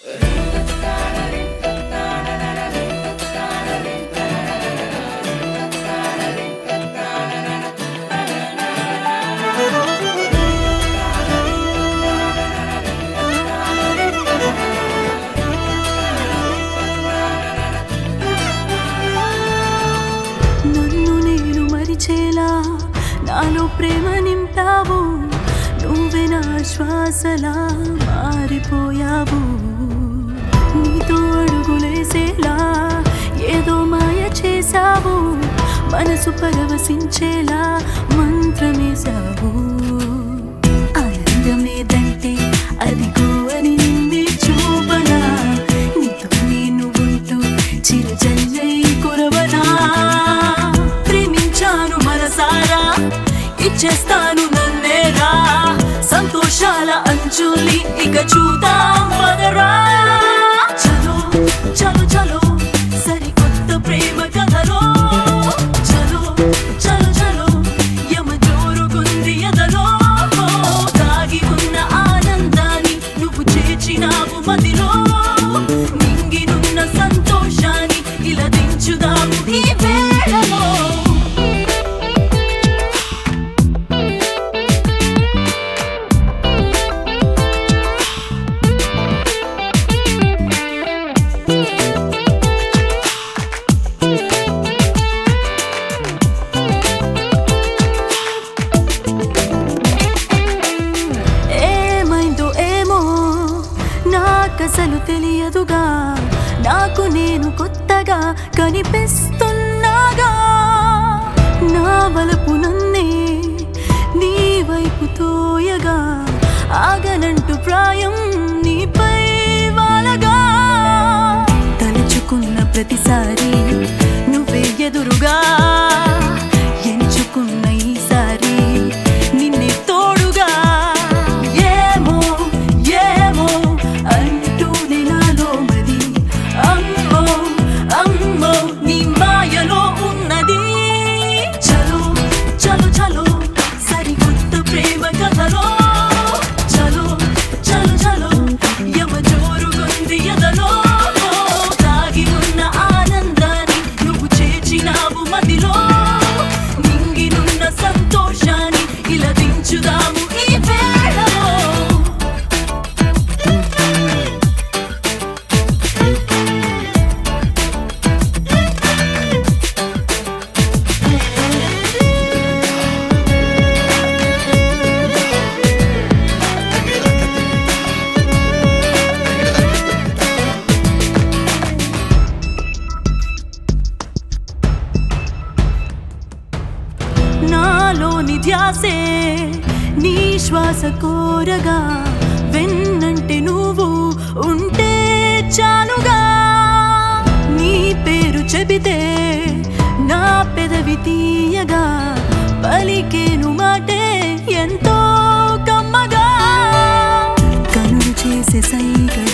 నన్ను నేను మరిచేలా నాలో ప్రేమ నింపావు నువ్వే నా శ్వాసలా మారిపోయావు నీతో అడుగులేసేలా ఏదో మాయ చేశావు మనసు పరవశించేలా మంత్రమేశావు ఆనందమేదంటే అదిగో అని నిన్నే చూపనా నీతో నేను ఉంటూ చిరుజల్లై కురవనా ప్రేమించాను మనసారా ఇచ్చేస్తాను నన్నేరా సంతోషాల అంచుల్ని ఇక చూద్దాం పదరా చలో చలో చలో సరికొత్త ప్రేమ కథలో చలో చలో చలో యమ జోరుగుంది ఎదలో దాగి ఉన్న ఆనందాన్ని నువ్వు చేర్చినావు మదిలో నింగినున్న సంతోషాన్ని ఇలా దించుదాము ఈ వేళలో ఏమైందో ఏమో నాకసలు తెలియదుగా నాకు నేను కొత్తగా కనిపిస్తున్నాగా నా వలపు నన్నే నీ వైపు తోయగా ఆగనంటూ ప్రాయం నీపై వాలగా తలుచుకున్న ప్రతిసారి నువ్వే ఎదురుగా ఎంచుకున్న ఈసారి నిన్నే తోడుగా ఏమో ఏమో అంటూనే నాలో మది అమ్మో అమ్మో నీ మాయలో ఉన్నది చలో చలో చలో సరికొత్త ప్రేమ కథలో చలో చలో చలో యమ జోరుగుంది ఎదలో దాగి ఉన్న ఆనందాన్ని నువ్వు చేర్చినావు మదిలో నింగినున్న సంతోషాన్ని ఇలా దించుదాము ఈ వేళలో నాలోని ధ్యాసే నీ శ్వాస కోరగా వెన్నంటే నువ్వు ఉంటే చాలుగా నీ పేరు చెబితే నా పెదవి తీయగా పలికేను మాటే ఎంతో కమ్మగా కనులు చేసే సైగ